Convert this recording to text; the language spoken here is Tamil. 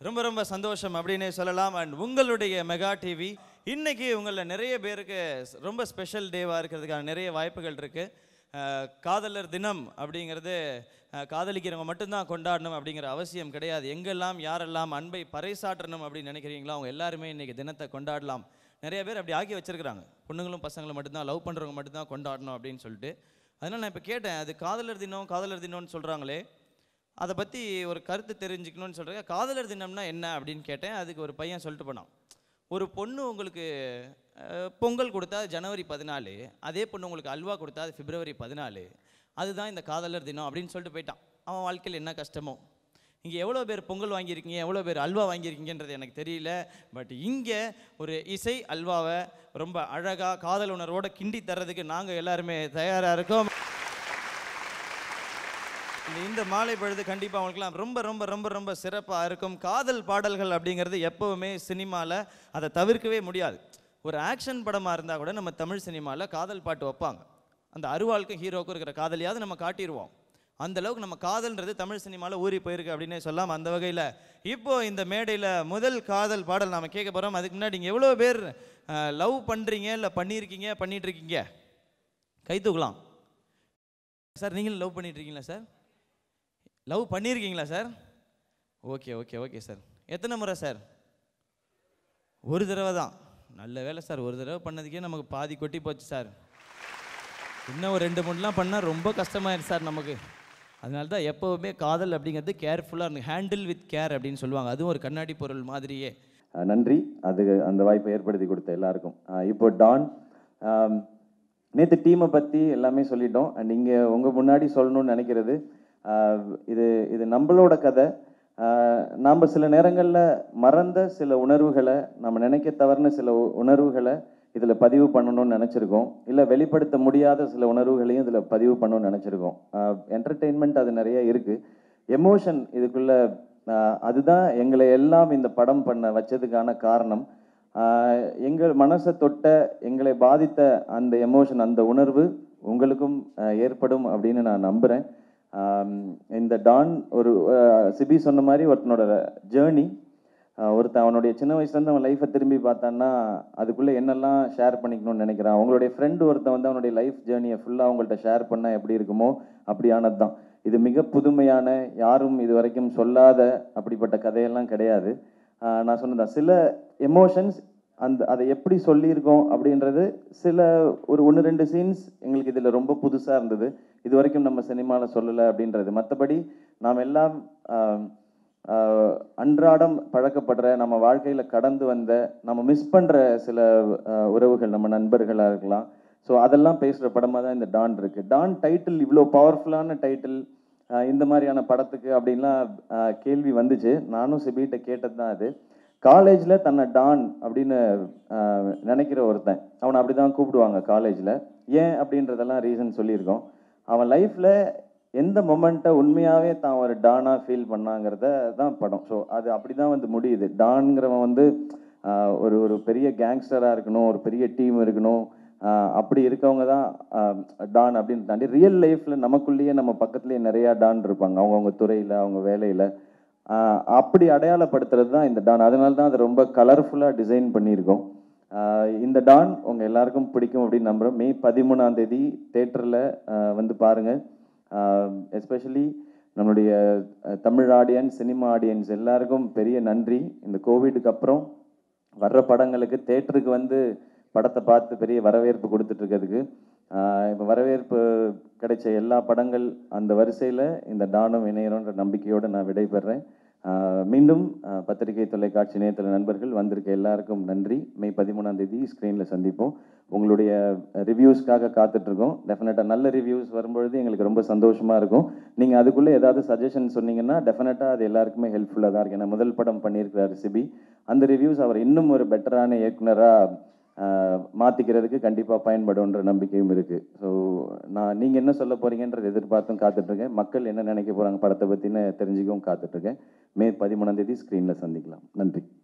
ரொம்ப ரொம்ப சந்தோஷம் அப்படின்னே சொல்லலாம் அண்ட் உங்களுடைய மெகா டிவி இன்னைக்கு உங்களில் நிறைய பேருக்கு ஸ்- ரொம்ப ஸ்பெஷல் டேவாக இருக்கிறதுக்கான நிறைய வாய்ப்புகள் இருக்குது காதலர் தினம் அப்படிங்கிறது அஹ், காதலிக்கிறவங்க மட்டும்தான் கொண்டாடணும் அப்படிங்கிற அவசியம் கிடையாது எங்கெல்லாம் யாரெல்லாம் அன்பை பறைசாற்றணும் அப்படின்னு நினைக்கிறீங்களோ அவங்க எல்லாருமே இன்னைக்கு தினத்தை கொண்டாடலாம் நிறைய பேர் அப்படி ஆக்கி வச்சிருக்கிறாங்க பொண்ணுங்களும் பசங்களும் மட்டும்தான் லவ் பண்ணுறவங்க மட்டும்தான் கொண்டாடணும் அப்படின்னு சொல்லிட்டு அதனால் நான் இப்போ கேட்டேன் அது காதலர் தினம் காதலர் தினம்னு சொல்கிறாங்களே அதை பற்றி ஒரு கருத்து தெரிஞ்சுக்கணும்னு சொல்கிறேன் காதலர் தினம்னா என்ன அப்படின்னு கேட்டேன் அதுக்கு ஒரு பையன் சொல்லிட்டு போனான் ஒரு பொண்ணு உங்களுக்கு அஹ், பொங்கல் கொடுத்தா ஜனவரி பதினாலு அதே பொண்ணு உங்களுக்கு அல்வா கொடுத்தா அது பிப்ரவரி பதினாலு அதுதான் இந்த காதலர் தினம் அப்படின்னு சொல்லிட்டு போயிட்டான் அவன் வாழ்க்கையில் என்ன கஷ்டமோ இங்கே எவ்வளோ பேர் பொங்கல் வாங்கியிருக்கீங்க எவ்வளோ பேர் அல்வா வாங்கியிருக்கீங்கன்றது எனக்கு தெரியல பட் இங்கே ஒரு இசை அல்வாவை ரொம்ப அழகாக காதல் உணர்வோட கிண்டி தர்றதுக்கு நாங்கள் எல்லாருமே தயாராக இருக்கோம் இந்த இந்த மாலை பொழுது கண்டிப்பாக அவங்களுக்குலாம் ரொம்ப ரொம்ப ரொம்ப ரொம்ப சிறப்பாக இருக்கும் காதல் பாடல்கள் அப்படிங்கிறது எப்போவுமே சினிமாவில் அதை தவிர்க்கவே முடியாது ஒரு ஆக்ஷன் படமாக இருந்தால் கூட நம்ம தமிழ் சினிமாவில் காதல் பாட்டு வைப்பாங்க அந்த அருவாளுக்கும் ஹீரோக்கும் இருக்கிற காதலியாவது நம்ம காட்டிடுவோம் அந்த அளவுக்கு நம்ம காதல்ன்றது தமிழ் சினிமாவில் ஊறி போயிருக்கு அப்படின்னே சொல்லலாம் அந்த வகையில் இப்போ இந்த மேடையில் முதல் காதல் பாடல் நாம கேட்க போகிறோம் அதுக்கு முன்னாடி நீங்கள் எவ்வளோ பேர் லவ் பண்ணுறீங்க இல்லை பண்ணியிருக்கீங்க பண்ணிட்டு இருக்கீங்க கை தூக்கலாம் சார் நீங்களும் லவ் பண்ணிட்டு இருக்கீங்களா சார் லவ் பண்ணியிருக்கீங்களா sir okay okay okay sir எத்தனை முறை சார் ஒரு தடவை தான் நல்ல வேலை சார் ஒரு தடவை பண்ணதுக்கே நமக்கு பாதி கொட்டி போச்சு சார் இன்னும் ஒரு ரெண்டு மூணுலாம் பண்ணால் ரொம்ப கஷ்டமாயிடுச்சு சார் நமக்கு அதனால தான் எப்போவுமே காதல் அப்படிங்கிறது கேர்ஃபுல்லாக இருக்கு ஹேண்டில் வித் கேர் அப்படின்னு சொல்லுவாங்க அதுவும் ஒரு கண்ணாடி பொருள் மாதிரியே அஹ் நன்றி அது அந்த வாய்ப்பை ஏற்படுத்தி கொடுத்த எல்லாருக்கும் அஹ் இப்போ டான் நேற்று டீமை பற்றி எல்லாமே சொல்லிட்டோம் அண்ட் இங்கே உங்கள் முன்னாடி சொல்லணும்னு நினைக்கிறது அஹ் இது இது நம்மளோட கதை நாம் சில நேரங்களில் மறந்த சில உணர்வுகளை நம்ம நினைக்க தவறுன சில உ- உணர்வுகளை இதில் பதிவு பண்ணணும்னு நினச்சிருக்கோம் இல்லை வெளிப்படுத்த முடியாத சில உணர்வுகளையும் இதில் பதிவு பண்ணணும்னு நினச்சிருக்கோம் என்டர்டெயின்மெண்ட் அது நிறைய இருக்குது எமோஷன் இதுக்குள்ள ஆஹ் அதுதான் எங்களை எல்லாம் இந்த படம் பண்ண வச்சதுக்கான காரணம் ஆஹ் எங்கள் மனசை தொட்ட எங்களை பாதித்த அந்த எமோஷன் அந்த உணர்வு உங்களுக்கும் ஆஹ் ஏற்படும் அப்படின்னு நான் நம்புகிறேன் இந்த டான் ஒரு ஆஹ் சிபி சொன்ன மாதிரி ஒருத்தனோட ஜேர்னி ஒருத்தன் அவனுடைய சின்ன வயசுலேருந்து அவன் லைஃப்பை திரும்பி பார்த்தான்னா அதுக்குள்ளே என்னெல்லாம் ஷேர் பண்ணிக்கணும்னு நினைக்கிறான் அவங்களுடைய ஃப்ரெண்டு ஒருத்தன் வந்து அவனுடைய லைஃப் ஜேர்னியை ஃபுல்லாக அவங்கள்ட்ட ஷேர் பண்ணால் எப்படி இருக்குமோ அப்படியானது தான் இது மிக புதுமையான யாரும் இது வரைக்கும் சொல்லாத அப்படிப்பட்ட கதையெல்லாம் கிடையாது ஆஹ் நான் சொன்னதான் சில எமோஷன்ஸ் அந்த அதை எப்படி சொல்லியிருக்கோம் அப்படின்றது சில ஒரு ஒன்று ரெண்டு சீன்ஸ் எங்களுக்கு இதில் ரொம்ப புதுசாக இருந்தது இது வரைக்கும் நம்ம சினிமாவில் சொல்லலை அப்படின்றது மற்றபடி நாம் எல்லாம் ஆஹ், ஆஹ், அன்றாடம் பழக்கப்படுற நம்ம வாழ்க்கையில் கடந்து வந்த நம்ம மிஸ் பண்ணுற சில ஆஹ், உறவுகள் நம்ம நண்பர்களாக இருக்கலாம் ஸோ அதெல்லாம் பேசுகிற படமாக தான் இந்த டான் இருக்குது டான் டைட்டில் இவ்வளோ பவர்ஃபுல்லான டைட்டில் இந்த மாதிரியான படத்துக்கு அப்படின்லாம் ஆஹ், கேள்வி வந்துச்சு நானும் சிபிகிட்ட கேட்டது தான் அது காலேஜில் தன்னை டான் அப்படின்னு ஆஹ், நினைக்கிற ஒருத்தன் அவனை அப்படி தான் கூப்பிடுவாங்க காலேஜில் ஏன் அப்படின்றதெல்லாம் ரீசன் சொல்லியிருக்கோம் அவன் லைஃப்பில் எந்த மொமெண்ட்டை உண்மையாகவே தான் ஒரு டானாக ஃபீல் பண்ணாங்கிறத தான் படம் ஸோ அது அப்படி தான் வந்து முடியுது டான்ங்கிறவன் வந்து ஆஹ், ஒரு ஒரு பெரிய கேங்ஸ்டராக இருக்கணும் ஒரு பெரிய டீம் இருக்கணும் ஆஹ், அப்படி இருக்கவங்க தான் ஆஹ், டான் அப்படின்னு தாண்டி ரியல் லைஃப்பில் நமக்குள்ளேயே நம்ம பக்கத்துலேயே நிறையா டான் இருப்பாங்க அவங்கவுங்க துறையில் அவங்க வேலையில் ஆஹ் அப்படி அடையாளப்படுத்துறது தான் இந்த டான் அதனால தான் அதை ரொம்ப கலர்ஃபுல்லாக டிசைன் பண்ணியிருக்கோம் ஆஹ் இந்த டான் உங்கள் எல்லாருக்கும் பிடிக்கும் அப்படின்னு நம்புகிறோம் மே பதிமூணாம் தேதி தேட்டரில் வந்து பாருங்கள் எஸ்பெஷலி நம்மளுடைய அஹ், தமிழ் ஆடியன்ஸ் சினிமா ஆடியன்ஸ் எல்லாருக்கும் பெரிய நன்றி இந்த கோவிடுக்கு அப்புறம் வர்ற படங்களுக்கு தேட்டருக்கு வந்து படத்தை பார்த்து பெரிய வரவேற்பு கொடுத்துட்டு இருக்கிறதுக்கு இப்போ வரவேற்பு கிடைச்ச எல்லா படங்கள் அந்த வரிசையில் இந்த டானும் இணையறோன்ற நம்பிக்கையோடு நான் விடைபெறேன் ஆஹ் மீண்டும் ஆஹ் பத்திரிகை தொலைக்காட்சி இணையதள நண்பர்கள் வந்திருக்க எல்லாருக்கும் நன்றி மே பதிமூணாம் தேதி ஸ்க்ரீனில் சந்திப்போம் உங்களுடைய ரிவ்யூஸ்க்காக காத்துட்ருக்கோம் டெஃபினட்டாக நல்ல ரிவ்யூஸ் வரும்பொழுது எங்களுக்கு ரொம்ப சந்தோஷமாக இருக்கும் நீங்கள் அதுக்குள்ளே ஏதாவது சஜஷன் சொன்னீங்கன்னா டெஃபினட்டாக அது எல்லாருக்குமே ஹெல்ப்ஃபுல்லாக தான் இருக்கு ஏன்னா முதல் படம் பண்ணியிருக்கிறாரு சிபி அந்த ரிவ்யூஸ் அவர் இன்னும் ஒரு பெட்டரான இயக்குனராக மாற்றிக்கிறதுக்கு கண்டிப்பாக பயன்படும்ன்ற நம்பிக்கையும் இருக்குது ஸோ நான் நீங்கள் என்ன சொல்ல போகிறீங்கன்றது எதிர்பார்த்தும் காத்துட்ருக்கேன் மக்கள் என்ன நினைக்க போகிறாங்க படத்தை பற்றின தெரிஞ்சுக்கவும் காத்துட்ருக்கேன் மே பதிமூணாம் தேதி ஸ்க்ரீனில் சந்திக்கலாம் நன்றி